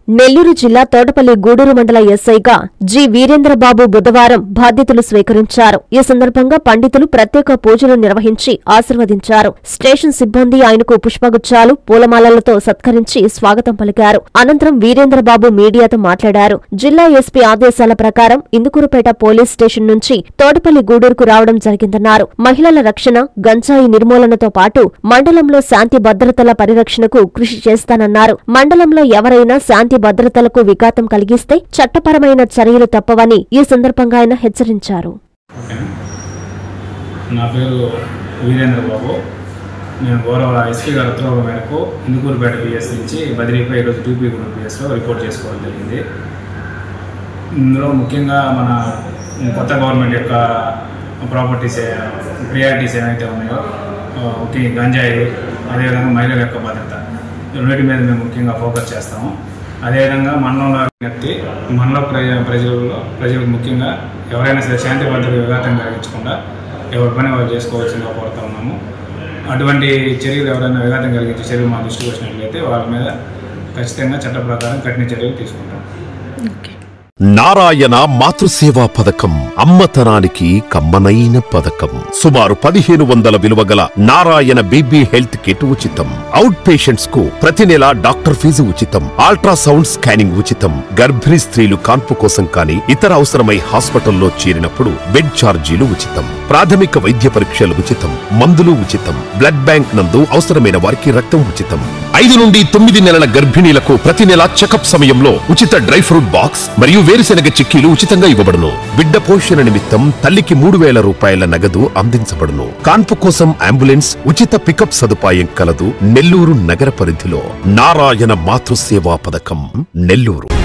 నెల్లూరు జిల్లా తోటపల్లి గూడూరు మండల ఎస్ఐగా జి వీరేంద్రబాబు బుధవారం బాధ్యతలు స్వీకరించారు ఈ సందర్భంగా పండితులు ప్రత్యేక పూజలు నిర్వహించి ఆశీర్వదించారు స్టేషన్ సిబ్బంది ఆయనకు పుష్పగుచ్చాలు పూలమాలలతో సత్కరించి స్వాగతం పలికారు అనంతరం వీరేంద్రబాబు మీడియాతో మాట్లాడారు జిల్లా ఎస్పీ ఆదేశాల ప్రకారం ఇందుకూరుపేట పోలీస్ స్టేషన్ నుంచి తోటపల్లి గూడూరుకు రావడం జరిగిందన్నారు మహిళల రక్షణ గంజాయి నిర్మూలనతో పాటు మండలంలో శాంతి భద్రతల పరిరక్షణకు కృషి చేస్తానన్నారు మండలంలో ఎవరైనా శాంతి భద్రతలకు విఘాతం కలిగిస్తే చట్టపరమైన చర్యలు తప్పవని ఈ సందర్భంగా ఆయన హెచ్చరించారు నా పేరు వీరేంద్ర బాబు నేను గౌరవ ఎస్పీ గారి ఉత్తర్వుల మేరకు ఇందుకూరుపేట పిఎస్ నుంచి బదిలీపై ఈరోజు టూపీ గ్రూప్ పిఎస్లో రిపోర్ట్ చేసుకోవడం జరిగింది ఇందులో ముఖ్యంగా మన కొత్త గవర్నమెంట్ యొక్క ప్రాపర్టీస్ ప్రియారిటీస్ ఏవైతే ఉన్నాయో ఆ, ముఖ్యంగా గంజాయి అదేవిధంగా మహిళల యొక్క భద్రత ఈ రెండింటి మీద మేము ముఖ్యంగా ఫోకస్ చేస్తాము అదేవిధంగా మండలంలో వ్యక్తి మండల ప్రజ ప్రజలలో ప్రజలకు ముఖ్యంగా ఎవరైనా సరే శాంతి భద్రత విఘాతం కలిగించకుండా ఎవరి పని వాళ్ళు చేసుకోవాల్సిందిగా కోరుతా ఉన్నాము అటువంటి చర్యలు ఎవరైనా విఘాతం కలిగించే చర్యలు మా దృష్టికి వచ్చినట్లయితే వాళ్ళ మీద ఖచ్చితంగా చట్ట ప్రకారం కఠిన చర్యలు తీసుకుంటాం నారాయణ మాతృసేవా పథకం అమ్మతనానికి కమ్మనైన పథకం సుమారు పదిహేను వందల విలువ గల నారాయణ బీబీ హెల్త్ కిట్ ఉచితం అవుట్ పేషెంట్స్ కు ప్రతి నెల డాక్టర్ ఫీజు ఉచితం అల్ట్రాసౌండ్ స్కానింగ్ ఉచితం గర్భిణీ స్త్రీలు కాన్పు కోసం కానీ ఇతర అవసరమై హాస్పిటల్లో చేరినప్పుడు బెడ్ ఛార్జీలు ఉచితం ప్రాథమిక వైద్య పరీక్షలు ఉచితం మందులు ఉచితం బ్లడ్ బ్యాంక్ నందు అవసరమైన వారికి రక్తం ఉచితం ఐదు నుండి తొమ్మిది నెలల గర్భిణీలకు ప్రతి నెల చెకప్ సమయంలో ఉచిత డ్రై ఫ్రూట్ బాక్స్ మరియు వేరుశెనగ చిక్కీలు ఉచితంగా ఇవ్వబడును బిడ్డ పోషణ నిమిత్తం తల్లికి మూడు వేల రూపాయల నగదు అందించబడును కాన్పు కోసం అంబులెన్స్ ఉచిత పికప్ సదుపాయం కలదు నెల్లూరు నగర పరిధిలో నారాయణ మాతృసేవా పథకం నెల్లూరు